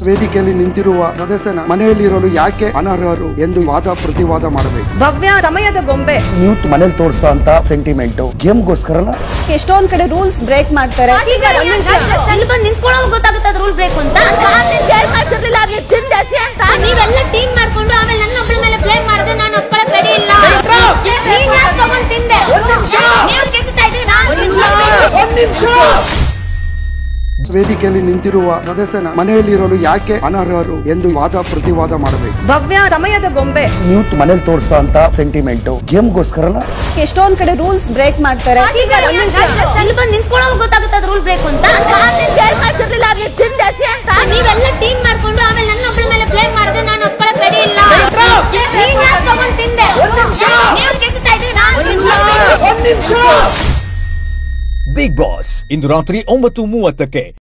ವೇದಿಕೆಯಲ್ಲಿ ನಿಂತಿರುವ ಸದಸ್ಯನ ಮನೆಯಲ್ಲಿರಲು ಯಾಕೆ ಅನರ್ಹರು ಎಂದು ವಾದ ಪ್ರತಿವಾದ ಮಾಡಬೇಕು ಭವ್ಯ ಸಮಯದ ಗೊಂಬೆ ಯೂತ್ ಮನೇಲಿ ತೋರಿಸೋ ಅಂತ ಸೆಂಟಿಮೆಂಟ್ ಗೇಮ್ಗೋಸ್ಕರ ಎಷ್ಟೊಂದ್ ಕಡೆ ರೂಲ್ಸ್ ಬ್ರೇಕ್ ಮಾಡ್ತಾರೆ ಅಲ್ಲಿ ಬಂದು ನಿಂತ್ಕೊಳ್ಳೋ ಗೊತ್ತಾಗುತ್ತೆ ರೂಲ್ ಬೇಕು ಅಂತ ಮಾಡ್ಸಿರ್ಲಿಲ್ಲ ಅವ್ರಿಗೆ ತಿಂದಸಿ ಅಂತ ನೀವೆಲ್ಲ ಟೀಮ್ ಮಾಡ್ಕೊಂಡು ಆಮೇಲೆ ನನ್ನ ಒಬ್ಬಳ ಮೇಲೆ ಬ್ಲೇಮ್ ಮಾಡಿದ್ರೆ ನಾನು ಒಪ್ಕೊಳಕ್ ರೆಡಿ ಇಲ್ಲ ನೀನ್ ಯಾಕ್ ತಗೊಂಡ್ ತಿಂದೆ ನೀವು ಕೆಚ್ಚುತ್ತಾ ಇದ್ರಿ ನಾನು ವೇದಿಕೆಯಲ್ಲಿ ನಿಂತಿರುವ ಸದಸ್ಯನ ಮನೆಯಲ್ಲಿರಲು ಯಾಕೆ ಅನರ್ಹರು ಎಂದು ವಾದ ಪ್ರತಿವಾದ ಮಾಡಬೇಕು ಭವ್ಯ ಸಮಯದ ಗೊಂಬೆ ಯೂತ್ ಮನೇಲಿ ತೋರಿಸೋ ಅಂತ ಸೆಂಟಿಮೆಂಟ್ ಗೇಮ್ಗೋಸ್ಕರ ಎಷ್ಟೊಂದ್ ಕಡೆ ರೂಲ್ಸ್ ಬ್ರೇಕ್ ಮಾಡ್ತಾರೆ ಅಲ್ಲಿ ಬಂದು ನಿಂತ್ಕೊಳ್ಳೋ ಗೊತ್ತಾಗುತ್ತೆ ರೂಲ್ ಬೇಕು ಅಂತ ಮಾಡ್ಸಿರ್ಲಿಲ್ಲ ಅವ್ರಿಗೆ ತಿಂದಸಿ ಅಂತ ನೀವೆಲ್ಲ ಟೀಮ್ ಮಾಡ್ಕೊಂಡು ಆಮೇಲೆ ನನ್ನ ಒಬ್ಬಳ ಮೇಲೆ ಬ್ಲೇಮ್ ಮಾಡಿದ್ರೆ ನಾನು ಒಪ್ಕೊಳಕ್ ರೆಡಿ ಇಲ್ಲ ನೀನ್ ಯಾಕ್ ತಗೊಂಡ್ ತಿಂದೆ ನೀವು ಕೆಚ್ಚುತ್ತಾ ಇದ್ರಿ ನಾನು ಬಿಗ್ ಬಾಸ್ ಇಂದು ರಾತ್ರಿ ಒಂಬತ್ತು ಮೂವತ್ತಕ್ಕೆ